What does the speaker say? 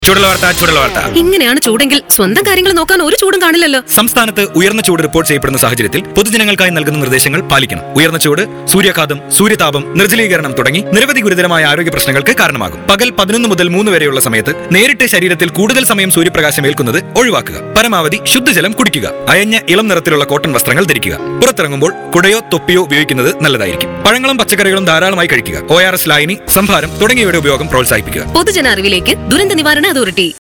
ചൂടുള്ള വാർത്ത ചൂടുള്ള വാർത്ത ഇങ്ങനെയാണ് ചൂടെങ്കിൽ സ്വന്തം കാര്യങ്ങൾ നോക്കാൻ ഒരു ചൂടും കാണില്ലല്ലോ സംസ്ഥാനത്ത് ഉയർന്ന ചൂട് റിപ്പോർട്ട് ചെയ്യപ്പെടുന്ന സാഹചര്യത്തിൽ പൊതുജനങ്ങൾക്കായി നൽകുന്ന നിർദ്ദേശങ്ങൾ പാലിക്കണം ഉയർന്ന ചൂട് സൂര്യാഘാതം സൂര്യതാപം നിർജ്ജലീകരണം തുടങ്ങി നിരവധി ഗുരുതരമായ ആരോഗ്യ പ്രശ്നങ്ങൾക്ക് കാരണമാകും പകൽ പതിനൊന്ന് മുതൽ മൂന്ന് വരെയുള്ള സമയത്ത് നേരിട്ട് ശരീരത്തിൽ കൂടുതൽ സമയം സൂര്യപ്രകാശം ഏൽക്കുന്നത് ഒഴിവാക്കുക പരമാവധി ശുദ്ധജലം കുടിക്കുക അയഞ്ഞ ഇളം നിറത്തിലുള്ള കോട്ടൺ വസ്ത്രങ്ങൾ ധരിക്കുക പുറത്തിറങ്ങുമ്പോൾ കുടയോ തൊപ്പിയോ ഉപയോഗിക്കുന്നത് നല്ലതായിരിക്കും പഴങ്ങളും പച്ചക്കറികളും ധാരാളമായി കഴിക്കുക ഒ ആർ എസ് ലായനി സംഭാരം തുടങ്ങിയവയുടെ ഉപയോഗം പ്രോത്സാഹിപ്പിക്കുക പൊതുജന അറിവിലേക്ക് ദുരന്ത നിവാരണ അതോറിറ്റി